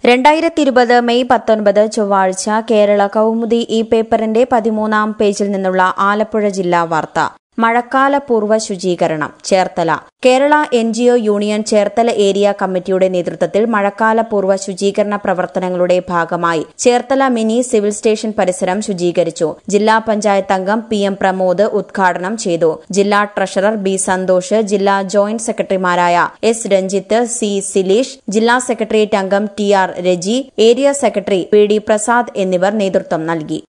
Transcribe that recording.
രണ്ടായിരത്തി ഇരുപത് മെയ് പത്തൊൻപത് ചൊവ്വാഴ്ച കേരള കൗമുദി ഈ പേപ്പറിന്റെ പതിമൂന്നാം പേജിൽ നിന്നുള്ള ആലപ്പുഴ ജില്ലാ വാർത്ത മഴക്കാല പൂർവ്വ ശുചീകരണം Cherthala Kerala N G O union Cherthala area കമ്മിറ്റിയുടെ നേതൃത്വത്തിൽ മഴക്കാല പൂർവ്വ ശുചീകരണ പ്രവർത്തനങ്ങളുടെ ഭാഗമായി ചേർത്തല മിനി സിവിൽ സ്റ്റേഷൻ പരിസരം ശുചീകരിച്ചു ജില്ലാ പഞ്ചായത്ത് അംഗം പി എം പ്രമോദ് ഉദ്ഘാടനം ചെയ്തു ജില്ലാ ട്രഷറർ ബി സന്തോഷ് ജില്ലാ ജോയിന്റ് സെക്രട്ടറിമാരായ എസ് രഞ്ജിത്ത് സി സിലീഷ് ജില്ലാ സെക്രട്ടേറിയറ്റ് അംഗം T R Reji area secretary P D Prasad എന്നിവർ നേതൃത്വം നൽകി